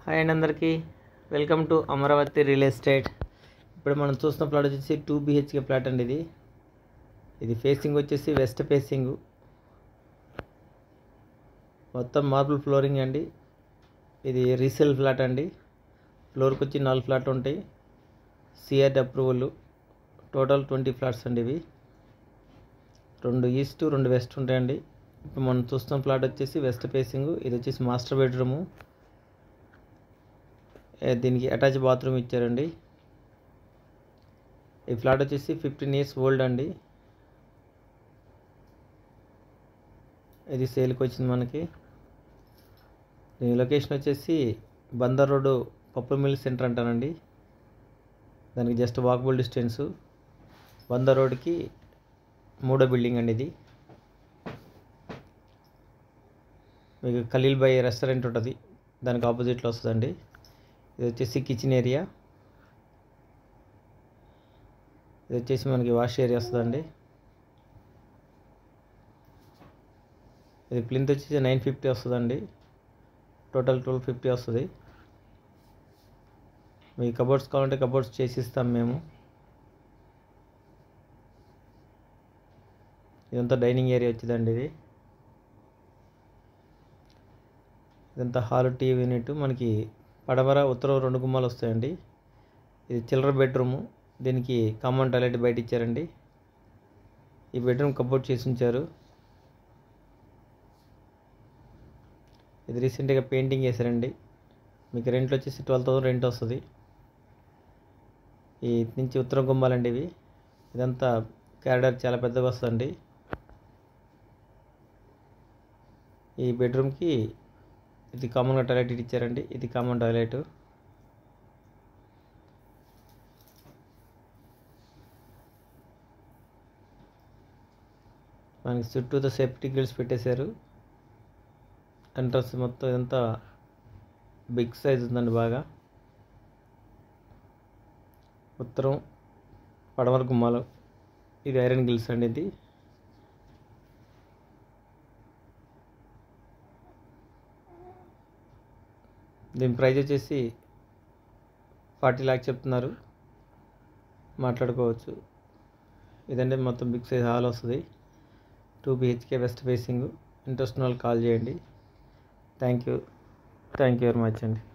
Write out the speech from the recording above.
hi అండి అందరికీ welcome to Amaravati real estate ఇప్పుడు మనం చూస్తున్న ప్లాట్ వచ్చేసి టూ బిహెచ్కే ప్లాట్ అండి ఇది ఇది ఫేసింగ్ వచ్చేసి వెస్ట్ ఫేసింగ్ మొత్తం మార్బుల్ ఫ్లోరింగ్ అండి ఇది రీసేల్ ఫ్లాట్ అండి ఫ్లోర్కి వచ్చి నాలుగు ఫ్లాట్లు ఉంటాయి CRD approval total twenty flats అండి ఇవి రెండు ఈస్ట్ రెండు వెస్ట్ ఉంటాయండి ఇప్పుడు మనం చూస్తున్న ప్లాట్ వచ్చేసి వెస్ట్ ఫేసింగ్ ఇది వచ్చేసి మాస్టర్ బెడ్రూము ఏ, దీనికి అటాచ్ బాత్రూమ్ ఇచ్చారండి ఈ ఫ్లాట్ వచ్చేసి ఫిఫ్టీన్ ఇయర్స్ ఓల్డ్ అండి ఇది సేల్కి వచ్చింది మనకి దీని లొకేషన్ వచ్చేసి Bandar road Pappu mill centre అంటానండి దానికి జస్ట్ వాకబుల్ డిస్టెన్స్ బందర్ రోడ్కి మూడో బిల్డింగ్ అండి ఇది మీకు ఖలీల్ బాయ్ రెస్టారెంట్ ఉంటుంది దానికి ఆపోజిట్లో వస్తుందండి ఇది వచ్చేసి కిచెన్ ఏరియా ఇది వచ్చేసి మనకి వాష్ ఏరియా వస్తుందండి ఇది ప్లింత్ వచ్చేసి నైన్ ఫిఫ్టీ వస్తుందండి టోటల్ ట్వెల్వ్ ఫిఫ్టీ వస్తుంది మీ కబోర్డ్స్ కావాలంటే కబోర్డ్స్ చేసి ఇస్తాం మేము ఇదంతా డైనింగ్ ఏరియా వచ్చిందండి ఇది ఇదంతా హాల్ టీవీ యూనిట్ మనకి పడమర ఉత్తరం రెండు గుమ్మాలు వస్తాయండి ఇది చిల్లర బెడ్రూము దీనికి కామన్ టాయిలెట్ బయట ఇచ్చారండి ఈ బెడ్రూమ్ కబోర్డ్ చేసి ఉంచారు ఇది రీసెంట్గా పెయింటింగ్ వేసారండి మీకు రెంట్లు వచ్చేసి ట్వెల్వ్ థౌసండ్ రెంట్ వస్తుంది ఈ నుంచి ఉత్తరం గుమ్మాలండి ఇవి ఇదంతా క్యారిడర్ చాలా పెద్దగా వస్తుందండి ఈ బెడ్రూమ్కి ఇది కామన్గా టాయిలెట్ ఇటు ఇచ్చారండి ఇది కామన్ టాయిలెట్ మనకి చుట్టూతో సేఫ్టీ గ్రిల్స్ పెట్టేశారు ఎంట్రన్స్ మొత్తం ఇదంతా బిగ్ సైజ్ ఉందండి బాగా ఉత్తరం పడమర గుమ్మాలు ఇది ఐరన్ గిల్స్ అండి ఇది దీని ప్రైస్ వచ్చేసి ఫార్టీ ల్యాక్ చెప్తున్నారు మాట్లాడుకోవచ్చు ఇదంటే మొత్తం బిగ్ సైజ్ హాల్ వస్తుంది two BHK west facing interest ఉన్న వాళ్ళు కాల్ చేయండి thank you thank you very much అండి